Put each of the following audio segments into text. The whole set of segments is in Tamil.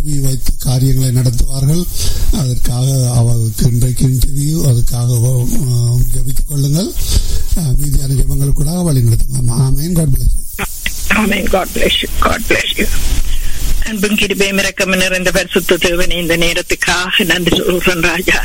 டிவி வைத்து காரியங்களை நடத்துவார்கள் அதற்காக அவருக்கு இன்றைக்கு இன்டர்வியூ அதுக்காக அஹ், ஜெபித்துக் கொள்ளுங்கள் அஹ், மீதியான ஜெபங்கள் கூட வழி நடத்துங்கள் ஆமேன் God bless Amen. God bless you. God bless you. அன்பும் கிருபையும் இரக்கம் நிறைந்த பரிசுத்த தேவனே இந்த நேரத்துக்காக நன்றி சொல்கிறேன் ராஜா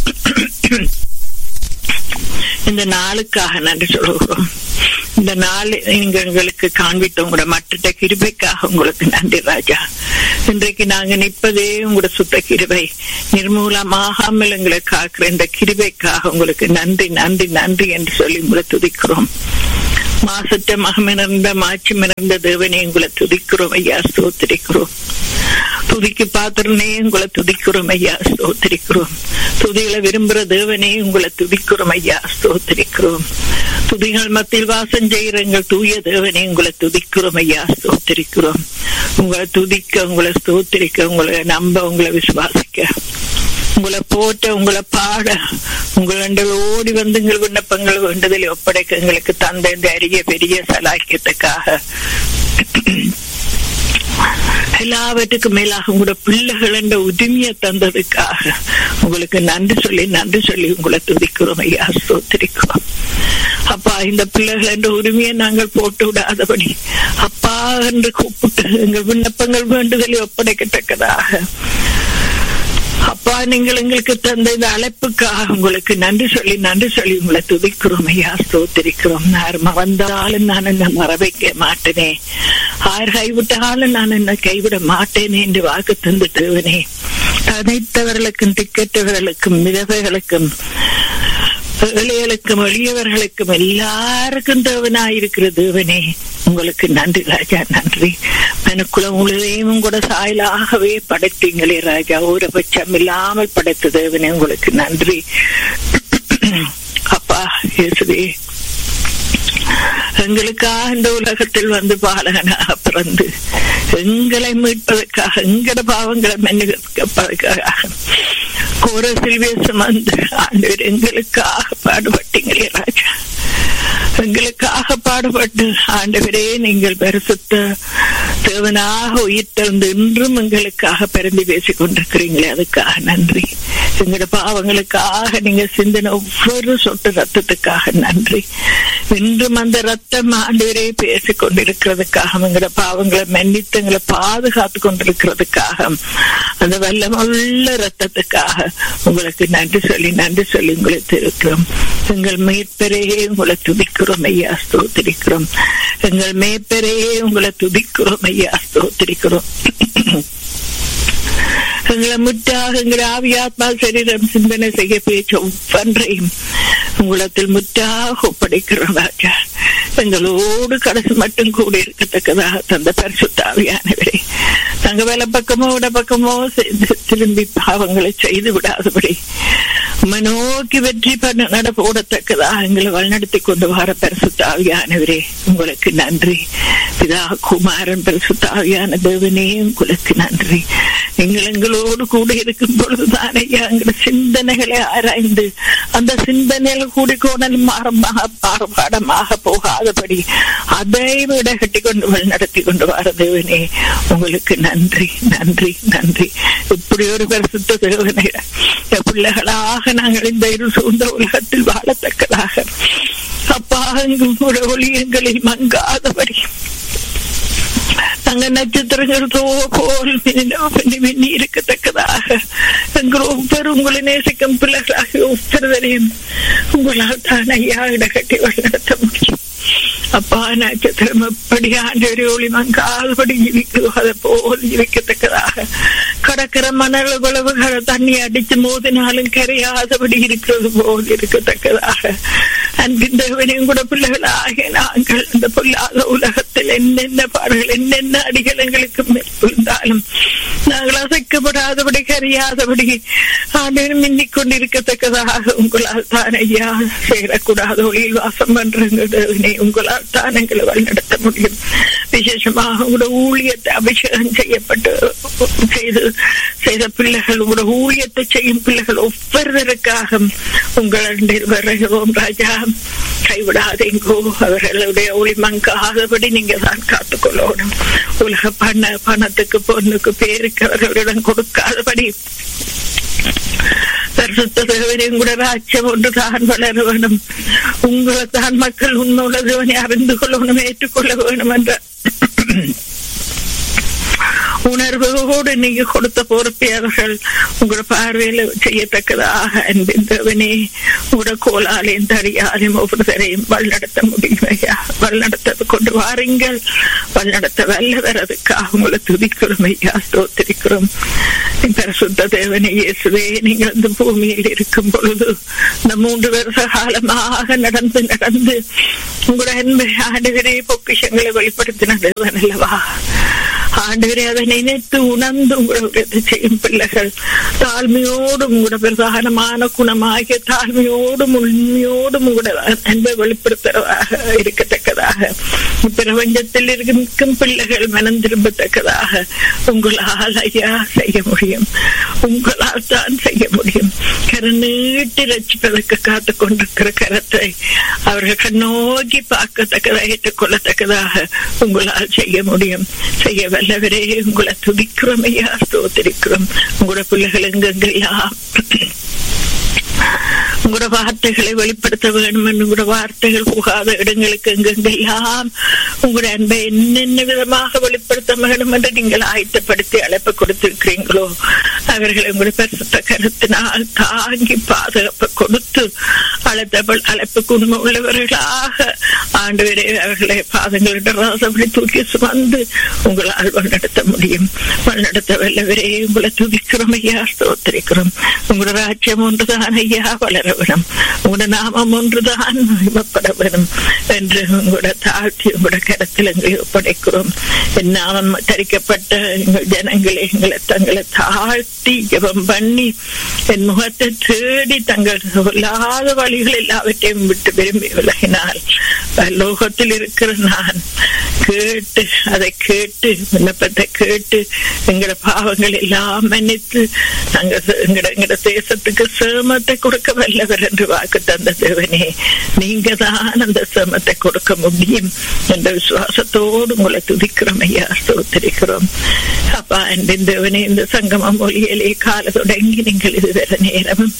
இந்த நாளுக்காக நன்றி சொல்கிறோம் இந்த நாள் நீங்க எங்களுக்கு காண்பித்த உங்களோட மற்ற கிருபைக்காக உங்களுக்கு நன்றி ராஜா இன்றைக்கு நாங்க நிற்பதே உங்களோட சுத்த கிருபை நிர்மூலமாகாமல் எங்களை காக்கிற இந்த கிருபைக்காக உங்களுக்கு நன்றி நன்றி நன்றி என்று சொல்லி உங்களை துதிக்கிறோம் மாசற்ற மகமிருந்த மாட்சி மிருந்த தேவனே உங்களை துதிக்கிறோம் ஐயா ஸ்தோத்திரிக்கிறோம் துதிக்கு பாத்திரனே உங்களை துதிக்கிறோம் ஐயா ஸ்தோத்திரிக்கிறோம் துதிகளை விரும்புற தேவனே உங்களை துதிக்கிறோம் ஐயா ஸ்தோத்திரிக்கிறோம் துதிகள் மத்தியில் வாசம் செய்கிற எங்கள் தூய தேவனே உங்களை துதிக்கிறோம் ஐயா ஸ்தோத்திரிக்கிறோம் உங்களை துதிக்க உங்களை ஸ்தோத்திரிக்க உங்களை நம்ப உங்களை விசுவாசிக்க உங்களை போட்ட உங்களை பாட உங்கள் ஓடி வந்து எங்கள் விண்ணப்பங்கள் வேண்டுதலை ஒப்படைக்க எங்களுக்கு தந்த இந்த அரிய பெரிய சலாக்கியத்துக்காக எல்லாவற்றுக்கும் மேலாக உங்களோட பிள்ளைகள் என்ற உரிமையை தந்ததுக்காக உங்களுக்கு நன்றி சொல்லி நன்றி சொல்லி உங்களை துதிக்கிறோம் ஐயா ஸ்தோத்திரிக்கிறோம் அப்பா இந்த பிள்ளைகள் என்ற உரிமையை நாங்கள் போட்டு விடாதபடி அப்பா என்று கூப்பிட்டு எங்கள் விண்ணப்பங்கள் வேண்டுதலை ஒப்படைக்கத்தக்கதாக அப்பா நீங்கள் எங்களுக்கு தந்த இந்த அழைப்புக்காக உங்களுக்கு நன்றி சொல்லி நன்றி சொல்லி உங்களை துதிக்கிறோம் ஐயா ஸ்தோத்திரிக்கிறோம் யார் வந்தாலும் நான் என்ன மறவைக்க மாட்டேனே யார் கைவிட்டாலும் நான் என்ன கைவிட மாட்டேனே என்று வாக்கு தந்து தேவனே தனித்தவர்களுக்கும் திக்கற்றவர்களுக்கும் மிதவைகளுக்கும் ஏழைகளுக்கும் எளியவர்களுக்கும் எல்லாருக்கும் தேவனாயிருக்கிற தேவனே உங்களுக்கு நன்றி ராஜா நன்றி மனுக்குளம் முழுதையும் கூட சாயலாகவே படைத்தீங்களே ராஜா ஒரு பட்சம் இல்லாமல் படைத்த தேவனே உங்களுக்கு நன்றி அப்பா இயேசுவே எங்களுக்காக இந்த உலகத்தில் வந்து பாலகனாக பிறந்து எங்களை மீட்பதற்காக எங்கட பாவங்களை மன்னிப்பதற்காக கோர சில்வேசம் வந்து ஆண்டவர் எங்களுக்காக பாடுபட்டீங்களே ராஜா எங்களுக்காக பாடுபட்டு ஆண்டவரே நீங்கள் பரிசுத்த தேவனாக உயிர் திறந்து இன்றும் எங்களுக்காக பிறந்து பேசிக் கொண்டிருக்கிறீங்களே அதுக்காக நன்றி எங்களோட பாவங்களுக்காக நீங்க சிந்தின ஒவ்வொரு சொட்டு ரத்தத்துக்காக நன்றி இன்றும் அந்த ரத்தம் ஆண்டவரே பேசிக் கொண்டிருக்கிறதுக்காக எங்களோட பாவங்களை மன்னித்து எங்களை பாதுகாத்து கொண்டிருக்கிறதுக்காக அந்த வல்லமுள்ள ரத்தத்துக்காக உங்களுக்கு நன்றி சொல்லி நன்றி சொல்லி உங்களை திருக்கிறோம் எங்கள் மீட்பரையே உங்களை துதிக்கிறோம் ஐயா ஸ்தோத்திரிக்கிறோம் எங்கள் மேய்ப்பரையே உங்களை துதிக்கிறோம் ஐயா ஸ்தோத்திரிக்கிறோம் எங்களை முற்றாக எங்கள் ஆவியாத்மா சரீரம் சிந்தனை செய்ய பேச்ச ஒவ்வொன்றையும் உங்களத்தில் முற்றாக ஒப்படைக்கிறோம் ராஜா எங்களோடு கடைசி மட்டும் கூட இருக்கத்தக்கதாக தந்த பரிசுத்தாவியானவரே தங்க வேலை பக்கமோ விட பக்கமோ திரும்பி பாவங்களை செய்து விடாதபடி நோக்கி வெற்றி பண்ண நட போடத்தக்கதாக எங்களை வழிநடத்தி கொண்டு வர பரிசுத்தாவியானவரே உங்களுக்கு நன்றி பிதா குமாரன் பரிசுத்தாவியான தேவனே உங்களுக்கு நன்றி நீங்கள் எங்களோடு கூட இருக்கும் பொழுதுதான் ஐயா எங்கள் சிந்தனைகளை ஆராய்ந்து அந்த சிந்தனைகள் கூடிக்கோணல் மாறமாக மாறுபாடமாக போகாதபடி அதை விட கட்டி கொண்டு நடத்தி கொண்டு வர தேவனே உங்களுக்கு நன்றி நன்றி நன்றி இப்படி ஒரு பரிசுத்த தேவனை பிள்ளைகளாக நாங்கள் இந்த இரு சூழ்ந்த உலகத்தில் வாழத்தக்கதாக அப்பா உங்களோட ஒளியங்களில் மங்காதபடி தங்க நட்சத்திரங்கள் போல் மின்னி இருக்கத்தக்கதாக எங்கள் ஒவ்வொரு உங்களை நேசிக்கும் பிள்ளைகளாக ஒவ்வொருவரையும் உங்களால் தான் ஐயா இடகட்டி வழிநடத்த முடியும் அப்பா நட்சத்திரம் எப்படி ஆண்டவரை ஒளி மங்காதபடி ஜீவிக்குதோ அதை போல் ஜீவிக்கத்தக்கதாக கடற்கரை மணல் உழவுகளை தண்ணி அடிச்சு மோதினாலும் கரையாதபடி இருக்கிறது போல் இருக்கத்தக்கதாக அன்பிந்தவனையும் கூட பிள்ளைகளாக நாங்கள் இந்த பொல்லாத உலகத்தில் என்னென்ன பாடுகள் என்னென்ன அடிகள் எங்களுக்கு மேற்கொண்டாலும் நாங்கள் அசைக்கப்படாதபடி கரையாதபடி ஆண்டவன் மின்னிக் கொண்டிருக்கத்தக்கதாக உங்களால் தான் ஐயா சேரக்கூடாத ஒளியில் வாசம் பண்றவனே உங்களால் தான் எங்களை வழிநடத்த முடியும் விசேஷமாக உங்களோட ஊழியத்தை அபிஷேகம் செய்யப்பட்டு செய்து செய்த பிள்ளைகள் உங்களோட ஊழியத்தை செய்யும் பிள்ளைகள் ஒவ்வொருவருக்காக உங்கள் வருகிறோம் ராஜா கைவிடாதீங்கோ அவர்களுடைய ஒளி மங்காதபடி நீங்க தான் காத்துக்கொள்ளணும் உலக பண பணத்துக்கு பொண்ணுக்கு பேருக்கு அவர்களிடம் கொடுக்காதபடி பரிசுத்த தேவனையும் கூட ராஜ்யம் ஒன்று தான் வளர வேணும் உங்களை தான் மக்கள் உண்மையுள்ள தேவனை அறிந்து கொள்ளணும் ஏற்றுக்கொள்ள வேணும் என்ற உணர்வோடு நீங்க கொடுத்த பொறுப்பை அவர்கள் உங்களோட பார்வையில செய்யத்தக்கதாக அன்பின் தேவனே உங்களோட கோலாலையும் தடியாலையும் ஒவ்வொருத்தரையும் வழிநடத்த முடியும் ஐயா வழிநடத்த கொண்டு வாருங்கள் வழிநடத்த வல்லவர் அதுக்காக உங்களை துதிக்கிறோம் ஐயா ஸ்தோத்திரிக்கிறோம் பரிசுத்த தேவனே இயேசுவே நீங்கள் இந்த பூமியில் இருக்கும் பொழுது இந்த மூன்று வருஷ காலமாக நடந்து நடந்து உங்களோட அன்பை ஆண்டுகிறே பொக்கிஷங்களை வெளிப்படுத்தின தேவன் அல்லவா ஆண்டவரே அதை நினைத்து உணர்ந்து உங்களுடைய செய்யும் பிள்ளைகள் தாழ்மையோடும் உங்களோட பிரதானமான குணமாகிய தாழ்மையோடும் உண்மையோடும் உங்களோட அன்பை வெளிப்படுத்துறதாக இருக்கத்தக்கதாக பிரபஞ்சத்தில் இருக்கும் பிள்ளைகள் மனம் திரும்பத்தக்கதாக உங்களால் ஐயா செய்ய முடியும் உங்களால் தான் செய்ய முடியும் கருநீட்டி ரசிப்பதற்கு காத்து கொண்டிருக்கிற கரத்தை அவர்கள் கண்ணோக்கி பார்க்கத்தக்கதாக ஏற்றுக்கொள்ளத்தக்கதாக உங்களால் செய்ய முடியும் செய்ய வல்லவரே உங்களை துதிக்கிறோம் ஐயா ஸ்தோத்திரிக்கிறோம் உங்களோட பிள்ளைகள் எங்கெங்கெல்லாம் உங்களோட வார்த்தைகளை வெளிப்படுத்த வேண்டும் என்று உங்களோட வார்த்தைகள் புகாத இடங்களுக்கு எங்கெங்கெல்லாம் உங்களோட அன்பை என்னென்ன விதமாக வெளிப்படுத்த வேண்டும் என்று நீங்கள் ஆயத்தப்படுத்தி அழைப்பு கொடுத்திருக்கிறீங்களோ அவர்களை உங்களுடைய பரிசுத்த கருத்தினால் தாங்கி பாதுகாப்பு கொடுத்து அழைத்த அழைப்புக்கு உண்மை உள்ளவர்களாக ஆண்டு வரை அவர்களை பாதங்களிட ராசபடி தூக்கி சுமந்து உங்களால் வழிநடத்த முடியும் வழிநடத்த வல்லவரே உங்களை துதிக்கிறோம் ஐயா ஸ்தோத்திரிக்கிறோம் உங்களோட ராஜ்யம் ஒன்றுதான் ஐயா வளர வேணும் உங்களோட நாமம் ஒன்றுதான் மகிமப்பட வேணும் என்று உங்களோட தாழ்த்தி உங்களோட கரத்தில் எங்களை ஒப்படைக்கிறோம் என் நாமம் தரிக்கப்பட்ட எங்கள் ஜனங்களை எங்களை தங்களை தாழ்த்தி ஜபம் பண்ணி என் முகத்தை தேடி தங்கள் சொல்லாத வழிகள் எல்லாவற்றையும் விட்டு விரும்பி விலகினால் லோகத்தில் இருக்கிற நான் கேட்டு அதை கேட்டு விண்ணப்பத்தை கேட்டு எங்களோட பாவங்கள் எல்லாம் மன்னித்து நாங்க எங்கட எங்கட தேசத்துக்கு சேமத்தை கொடுக்க வல்லவர் என்று வாக்கு தந்த தேவனே நீங்க தான் அந்த சேமத்தை கொடுக்க முடியும் என்ற விசுவாசத்தோடு உங்களை துதிக்கிறோம் ஐயா ஸ்தோத்திரிக்கிறோம் அப்பா அன்பின் தேவனே இந்த சங்கமம் மொழியிலே கால தொடங்கி நீங்கள் இதுவரை நேரமும்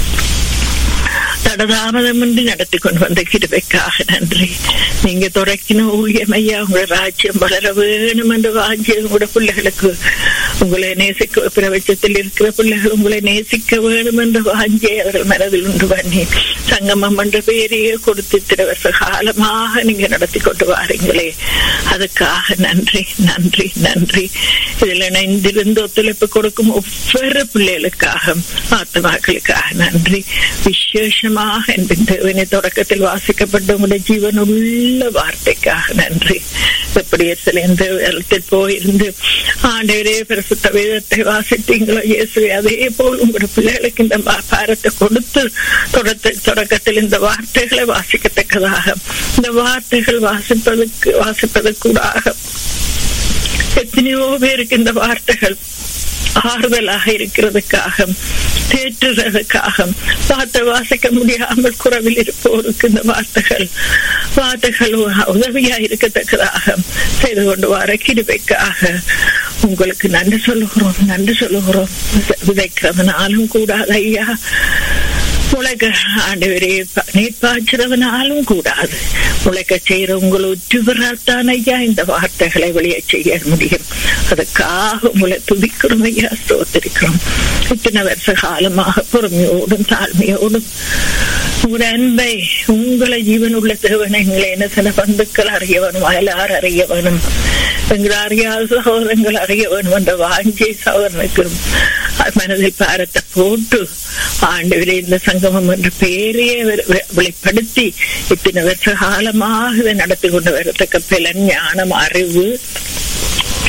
தடதாமதமின்றி நடத்தி கொண்டு வந்த கிருபைக்காக நன்றி நீங்க தொடக்கின ஊழியம் ஐயா உங்களோட ராஜ்யம் வளர வேணும் என்று வாஞ்சி உங்களோட பிள்ளைகளுக்கு உங்களை நேசிக்க பிரபஞ்சத்தில் இருக்கிற பிள்ளைகள் உங்களை நேசிக்க வேணும் என்று வாஞ்சி அவர்கள் மனதில் உண்டு பண்ணி சங்கமம் என்ற பெயரையே கொடுத்து இத்தனை வருஷ காலமாக நீங்க நடத்தி கொண்டு வாரீங்களே அதுக்காக நன்றி நன்றி நன்றி இதுல இணைந்திருந்து ஒத்துழைப்பு கொடுக்கும் ஒவ்வொரு பிள்ளைகளுக்காக ஆத்மாக்களுக்காக நன்றி விசேஷமாக என்பின் தேவனை தொடக்கத்தில் வாசிக்கப்பட்ட உங்களுடைய ஜீவன் உள்ள வார்த்தைக்காக நன்றி எப்படி இடத்தில் போயிருந்து ஆண்டவரே பிரசுத்த வேதத்தை வாசித்தீங்களோ இயேசுவே அதே போல் உங்களோட பிள்ளைகளுக்கு இந்த பாரத்தை கொடுத்து தொடக்கத்தில் இந்த வார்த்தைகளை வாசிக்கத்தக்கதாக இந்த வார்த்தைகள் வாசிப்பதற்கு வாசிப்பதற்கூடாக எத்தனையோ பேருக்கு இந்த வார்த்தைகள் ஆறுதலாக இருக்கிறதுக்காக தேற்றுறதுக்காக வார்த்தை வாசிக்க முடியாமல் குறவில் இருப்போருக்கு இந்த வார்த்தைகள் வார்த்தைகள் உதவியா இருக்கத்தக்கதாக செய்து கொண்டு வர கிருபைக்காக உங்களுக்கு நன்றி சொல்லுகிறோம் நன்றி சொல்லுகிறோம் விதைக்கிறதுனாலும் கூடாது ஐயா முளைக்க ஆண்டவரே நீர் பாய்ச்சிறவனாலும் கூடாது முளைக்க செய்யற உங்களை உற்றுவரால்தான் ஐயா இந்த வார்த்தைகளை வெளியே செய்ய முடியும் அதுக்காக உங்களை துதிக்கிறோம் ஐயா ஸ்தோத்திரிக்கிறோம் இத்தனை வருஷ காலமாக பொறுமையோடும் தாழ்மையோடும் உங்களுடைய அன்பை உங்களை ஜீவன் உள்ள தேவனை எங்களை என்ன சில பந்துக்கள் அறிய வேணும் அயலார் அறிய வேணும் எங்களை அறியாத சகோதரங்கள் அறிய வேணும் என்ற வாஞ்சி சகோதரனுக்கு மனதில் பாரத்தை போட்டு ஆண்டு இந்த சங்கமம் என்ற பெயரையே வெளிப்படுத்தி இத்தனை வருஷ காலமாக இதை நடத்தி கொண்டு வரத்தக்க பலன் ஞானம் அறிவு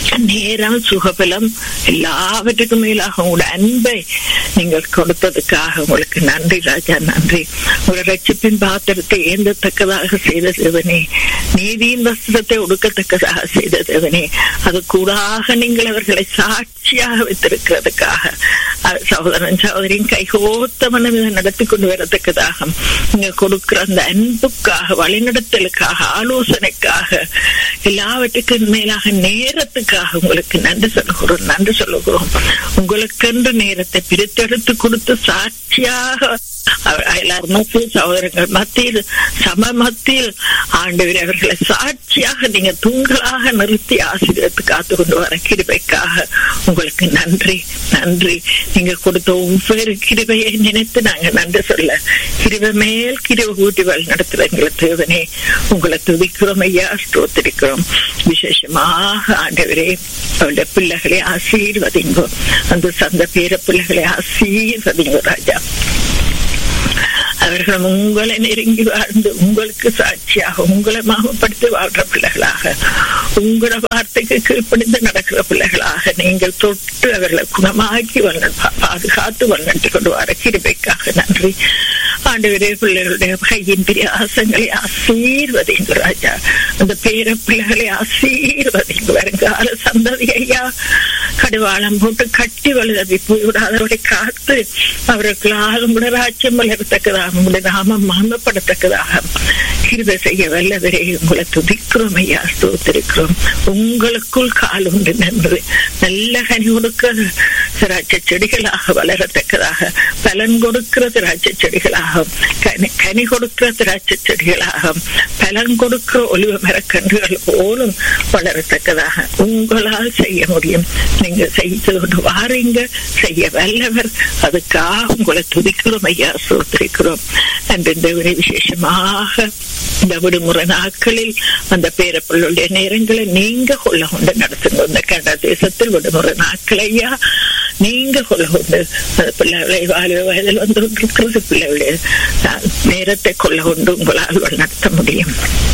நேரம் சுகபலம் எல்லாவற்றுக்கும் மேலாக உங்களோட அன்பை நீங்கள் கொடுத்ததுக்காக உங்களுக்கு நன்றி ராஜா நன்றி உங்களோட ரட்சிப்பின் பாத்திரத்தை ஏந்தத்தக்கதாக செய்த தேவனே நீதியின் வஸ்திரத்தை ஒடுக்கத்தக்கதாக செய்த தேவனே அது கூடாக நீங்கள் அவர்களை சாட்சியாக வைத்திருக்கிறதுக்காக அஹ் சகோதரன் சகோதரின் கைகோத்த மனம் இதை நடத்தி கொண்டு வரத்தக்கதாக நீங்க கொடுக்கிற அந்த அன்புக்காக வழிநடத்தலுக்காக ஆலோசனைக்காக எல்லாவற்றுக்கும் மேலாக நேரத்துக்காக உங்களுக்கு நன்றி சொல்லுகிறோம் நன்றி சொல்லுகிறோம் உங்களுக்கென்று நேரத்தை பிரித்தெடுத்து கொடுத்து சாட்சியாக எல்லாரும் மத்தியில் சகோதரங்கள் மத்தியில் சம மத்தியில் ஆண்டவர் அவர்களை சாட்சியாக நீங்க தூங்களாக நிறுத்தி ஆசிரியத்து காத்து கொண்டு வர கிருபைக்காக உங்களுக்கு நன்றி நன்றி நீங்க கொடுத்த ஒவ்வொரு கிருபையை நினைத்து நாங்க நன்றி சொல்ல கிருபை மேல் கிருப கூட்டி வழி நடத்துற எங்களை தேவனே உங்களை துதிக்கிறோம் ஐயா ஸ்தோத்திரிக்கிறோம் விசேஷமாக ஆண்டவரே அவருடைய பிள்ளைகளை ஆசீர்வதிங்கோ அந்த சந்த பேர பிள்ளைகளை ஆசீர்வதிங்கோ ராஜா அவர்கள் உங்களை நெருங்கி வாழ்ந்து உங்களுக்கு சாட்சியாக உங்களை மாமப்படுத்தி வாழ்ற பிள்ளைகளாக உங்களோட வார்த்தைக்கு கீழ்ப்படிந்து நடக்கிற பிள்ளைகளாக நீங்கள் தொட்டு அவர்களை குணமாக்கி வல்ல பாதுகாத்து வல்லட்டு கொண்டு வர கிருபைக்காக நன்றி ஆண்டவரே பிள்ளைகளுடைய கையின் பிரியாசங்களை ஆசீர்வதிங்க ராஜா அந்த பேர பிள்ளைகளை ஆசீர்வதிங்க வருங்கால சந்ததி ஐயா கடுவாளம் போட்டு கட்டி வலுதவி போய்விடாதவரை காத்து அவர்களுக்கு உங்களோட ராஜ்யம் வளரத்தக்கதாக உங்களுடைய நாமம் மகமப்படத்தக்கதாக கிருபை செய்ய வல்லவரே உங்களை துதிக்கிறோம் ஐயா ஸ்தோத்திருக்கிறோம் உங்களுக்குள் கால் உண்டு நன்று நல்ல கனி கொடுக்கிற திராட்சை செடிகளாக வளரத்தக்கதாக பலன் கொடுக்கிற திராட்சை செடிகளாக கனி கனி கொடுக்கிற திராட்சை செடிகளாக பலன் கொடுக்கிற ஒளிவ மரக்கன்றுகள் போலும் வளரத்தக்கதாக உங்களால் செய்ய முடியும் நீங்க செய்து கொண்டு வாரீங்க செய்ய வல்லவர் அதுக்காக உங்களை துதிக்கிறோம் ஐயா சோத்திரிக்கிறோம் அன்று இந்த விட விசேஷமாக இந்த விடுமுறை நாட்களில் அந்த பேரப்பிள்ளுடைய நேரங்களை நீங்க கொள்ள கொண்டு நடத்துங்க இந்த கனடா தேசத்தில் விடுமுறை நாட்கள் ஐயா நீங்க கொள்ள கொண்டு அந்த பிள்ளைகளை வாலிப வயதில் வந்து கொண்டிருக்கிறது பிள்ளைகளுடைய நேரத்தை கொள்ள கொண்டு உங்களால் நடத்த முடியும்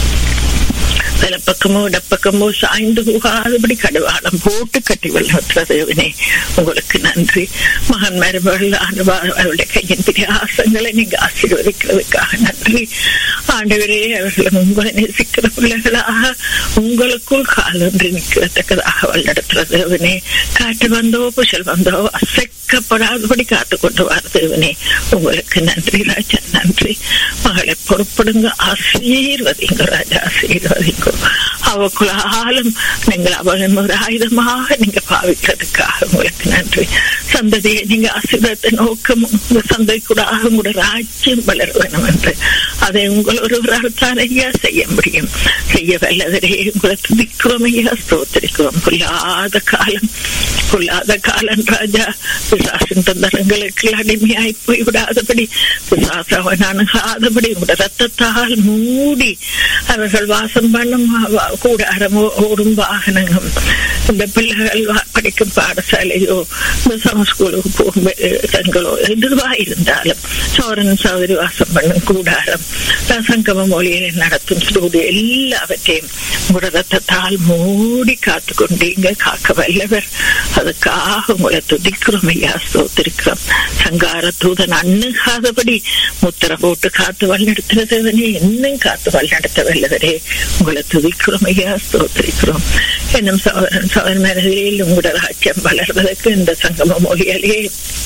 வலப்பக்கமோ இடப்பக்கமோ சாய்ந்து போகாதபடி கடுவாளம் போட்டு கட்டி வெள்ளத்துறதேவனே உங்களுக்கு நன்றி மகன் மருமகள் அவருடைய கையின் பிரியாசங்களை நீங்க ஆசீர்வதிக்கிறதுக்காக நன்றி ஆண்டவரே அவர்கள் உங்களை நேசிக்கிற பிள்ளைகளாக உங்களுக்குள் காலொன்று நிற்கிறத்தக்கதாக வழிநடத்துறதேவனே காற்று வந்தோ புஷல் வந்தோ அசைக்கப்படாதபடி காத்து கொண்டு வரதேவனே உங்களுக்கு நன்றி ராஜா நன்றி மகளை பொறுப்படுங்க ஆசீர்வதிங்க ராஜா ஆசீர்வதிங்க அவக்குள்ளாலும் நீங்கள் அவன் ஒரு ஆயுதமாக நீங்க பாவிக்கிறதுக்காக உங்களுக்கு நன்றி சந்ததியை நீங்க ஆசீர்வாதத்தை நோக்கம் உங்க சந்தை கூட உங்களோட ராஜ்யம் வளர வேணும் என்று அதை உங்கள் ஒருவரால் தான் ஐயா செய்ய முடியும் செய்ய வல்லவரே உங்களை துதிக்கிறோம் ஐயா ஸ்தோத்திரிக்கிறோம் பொல்லாத காலம் பொல்லாத காலம் ராஜா பிசாசின் தந்தரங்களுக்கு அடிமையாய் போய் விடாதபடி பிசாசவன் அணுகாதபடி உங்களோட ரத்தத்தால் மூடி அவர்கள் வாசம் பண்ணும் கூடாரம் ஓடும் வாகனங்கள் இந்த பிள்ளைகள் படிக்கும் பாடசாலையோ இந்த சமஸ்கூலுக்கு போகும் இடங்களோ எதுவா இருந்தாலும் சோரன் சௌதரி வாசம் பண்ணும் கூடாரம் சங்கம மொழியை நடத்தும் ஸ்டூடியோ எல்லாவற்றையும் உங்களோட ரத்தத்தால் மூடி காத்து கொண்டீங்க காக்க வல்லவர் அதுக்காக உங்களை துதிக்கிறோம் ஐயா ஸ்தோத்திருக்கிறோம் சங்கார தூதன் அண்ணுகாதபடி முத்திர போட்டு காத்து வழிநடத்துறதவனே இன்னும் காத்து வழிநடத்த வல்லவரே உங்களை துதிக்கிறோம் ஐயா ஸ்தோத்திரிக்கிறோம் என்னும் சோதரன் சோதரன் மனதில் உங்களோட ராஜ்யம் வளர்வதற்கு இந்த சங்கம மொழியாலே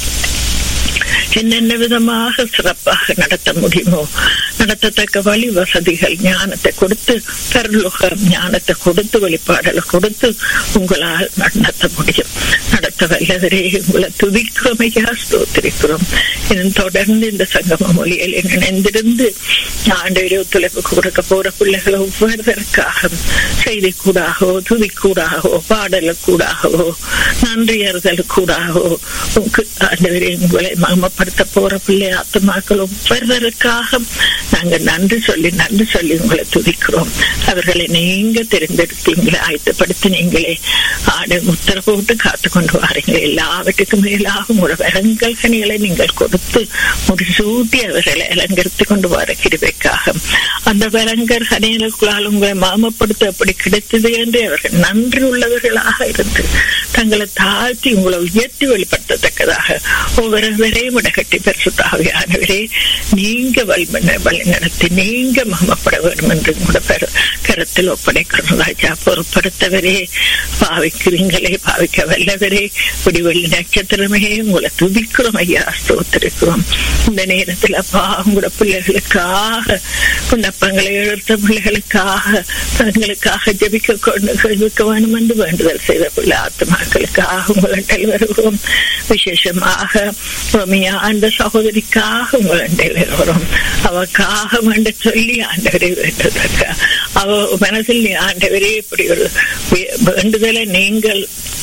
என்னென்ன விதமாக சிறப்பாக நடத்த முடியுமோ நடத்தத்தக்க வழி வசதிகள் ஞானத்தை கொடுத்து பரலோக ஞானத்தை கொடுத்து வெளிப்பாடலை கொடுத்து உங்களால் நடத்த முடியும் நடத்த வல்லவரே உங்களை துதிக்கிறோமையா ஸ்தோத்திரிக்கிறோம் இன்னும் தொடர்ந்து இந்த சங்கம மொழியில் இணைந்திருந்து ஆண்டு ஒத்துழைப்பு கொடுக்க போற பிள்ளைகள் ஒவ்வொருவருக்காக செய்தி கூடாகவோ துதி கூடாகவோ பாடலுக்கூடாகவோ நன்றி அறிதலுக்கூடாகவோ ஆண்டவரே உங்களை மகமப்படுத்த போற பிள்ளை ஆத்மாக்கள் ஒவ்வொருவருக்காக நாங்கள் நன்றி சொல்லி நன்றி சொல்லி உங்களை துதிக்கிறோம் அவர்களை நீங்க தெரிந்தெடுத்தீங்களே ஆயத்தப்படுத்தினீங்களே ஆடு முத்திர போட்டு காத்து கொண்டு வாரீங்களே எல்லாவற்றுக்கும் மேலாக உங்களோட வரங்கள் கனிகளை நீங்கள் கொடுத்து முடிசூட்டி அவர்களை அலங்கரித்து கொண்டு வர கிருபைக்காக அந்த வரங்கர் கனிகளுக்குள்ளால் உங்களை மாமப்படுத்த அப்படி கிடைத்தது என்று அவர்கள் நன்றி உள்ளவர்களாக இருந்து தங்களை தாழ்த்தி உங்களை உயர்த்தி வெளிப்படுத்தத்தக்கதாக ஒவ்வொருவரையும் இடகட்டி பெருசுத்தாவியானவரே நீங்க வழிமண்ண வழி நடத்தி நீங்க மகமப்பட வேண்டும் என்று கூட பெரு கருத்தில் ஒப்படைக்கிறோம் ராஜா பொறுப்படுத்தவரே பாவிக்கிறீங்களே பாவிக்க வல்லவரே விடிவெளி நட்சத்திரமே உங்களை துதிக்கிறோம் ஐயா ஸ்தோத்திருக்கிறோம் இந்த நேரத்தில் அப்பா உங்களோட பிள்ளைகளுக்காக விண்ணப்பங்களை எழுத்த பிள்ளைகளுக்காக தங்களுக்காக ஜபிக்க கொண்டு ஜபிக்க வேண்டும் என்று வேண்டுதல் செய்த பிள்ளை ஆத்மாக்களுக்காக உங்களிடம் வருகிறோம் விசேஷமாக ரோமியா அந்த சகோதரிக்காக உங்களிடம் வருகிறோம் அவக்காக வேண்ட சொல்லி ஆண்டவரை வேண்டுதற்க அவ மனசில் நீ ஆண்டவரே இப்படி ஒரு வேண்டுதலை நீங்கள்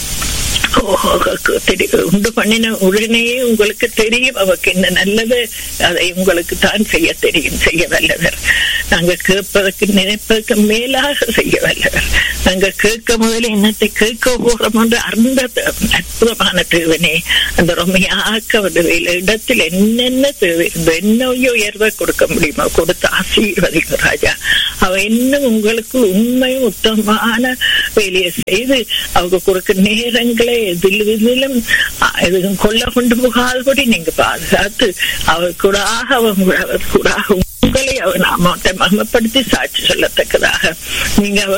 உண்டு பண்ணின உடனேயே உங்களுக்கு தெரியும் அவருக்கு என்ன நல்லது அதை உங்களுக்கு தான் செய்ய தெரியும் செய்ய வல்லவர் நாங்க கேட்பதற்கு நினைப்பதற்கு மேலாக செய்ய வல்லவர் நாங்க கேட்க முதல்ல என்னத்தை கேட்க போறோம் என்று அந்த அற்புதமான தேவனே அந்த ரொமையாக்க வேல இடத்தில் என்னென்ன தேவை இருந்தோ என்ன உயர்வை கொடுக்க முடியுமோ கொடுத்து ஆசீர்வதிக்கும் ராஜா அவ இன்னும் உங்களுக்கு உண்மையும் உத்தமமான வேலையை செய்து அவங்க கொடுக்க நேரங்களை எதில் இதிலும் எதுவும் கொல்ல கொண்டு போகாதபடி நீங்க பாதுகாத்து அவர் கூட அவர் கூட உங்களை அவர் நாமத்தை மகமப்படுத்தி சாட்சி சொல்லத்தக்கதாக நீங்க அவர்